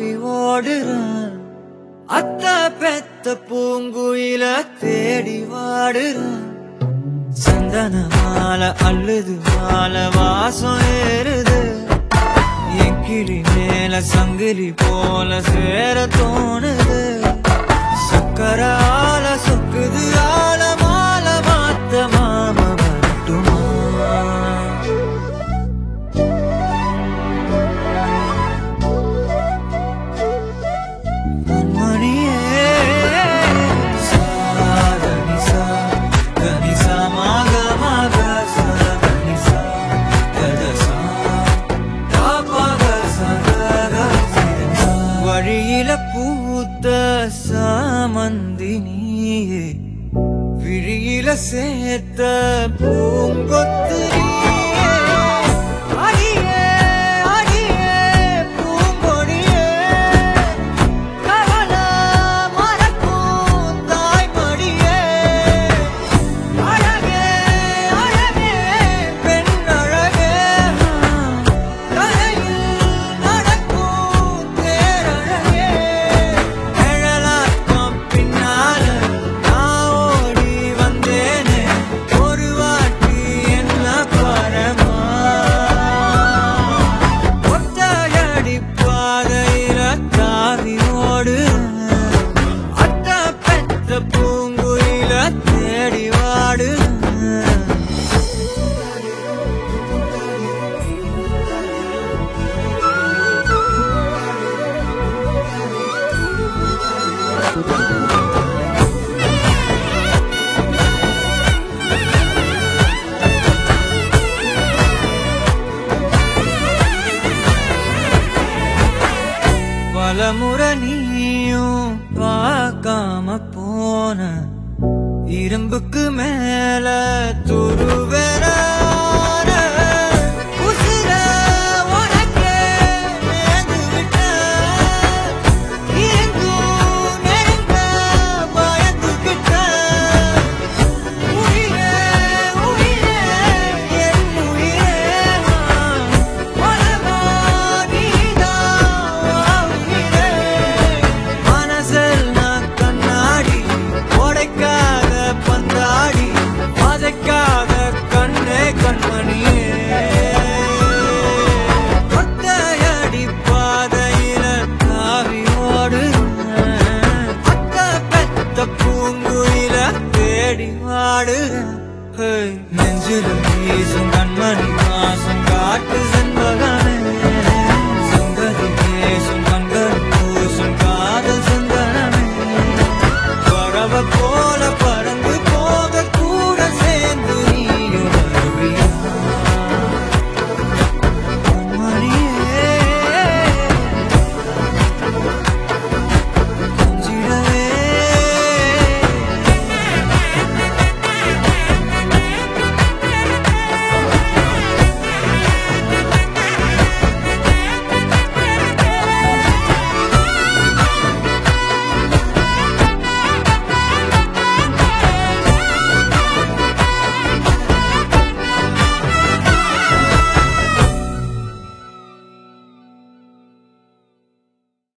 தாவி ஓடுறேன் அத்த பெத்த பூங்குயில தேடி வாடுறேன் சந்தன மாலை அள்ளுது மாலை வாசம் ஏறுது என் கிளி மேல சங்கிலி போல சேர தோணுது சக்கர ஆல சொக்குது ஆல மால மாத்த மாம வரட்டுமா கண்மணியே சாதனி சா கனி சா மாக மாக சா கனி சா கத சா தாபாக சதக சிதா. வழியில பூத்த சாமந்தி நீயே விழியில சேர்த்த பூங்கொத்து நீயே. அடியே, அடியே, பூங்கொடியே கவல மறக்கும் தாய்மடியே அழகே அழகே பெண் அழகே கரையில் நடக்கும் தேரழகே நிழலாட்டம் பின்னால நான் ஓடி வந்தேனே ஒரு வாட்டி என்ன பரமா ஒத்தையடி பாதையில தாவி ஓடு அத்த பெத்த பூங்குயில தேடி வாடு பலமுறை நீயும் பார்க்காம போன இரும்புக்கு மேல துருவெற உசிர உனக்கே நேர்ந்து விட்டேன். இருந்தும் நெருங்க பயந்துகிட்டேன். உயிரே, உயிரே, என் உயிரே, உலகா நீதான் வா உயிரே. மனசில் நான் கண்ணாடி உடைக்காத பந்தாடி வதைக்காத கண்ணே கண்மணியே ஒத்தையடி பாதையில தாவி ஓடுறேன் அத்த பெத்த பூங்குயில தேடி வாடுறேன் ஹே, நெஞ்சில வீசும் கண்மணி வாசம் காட்டு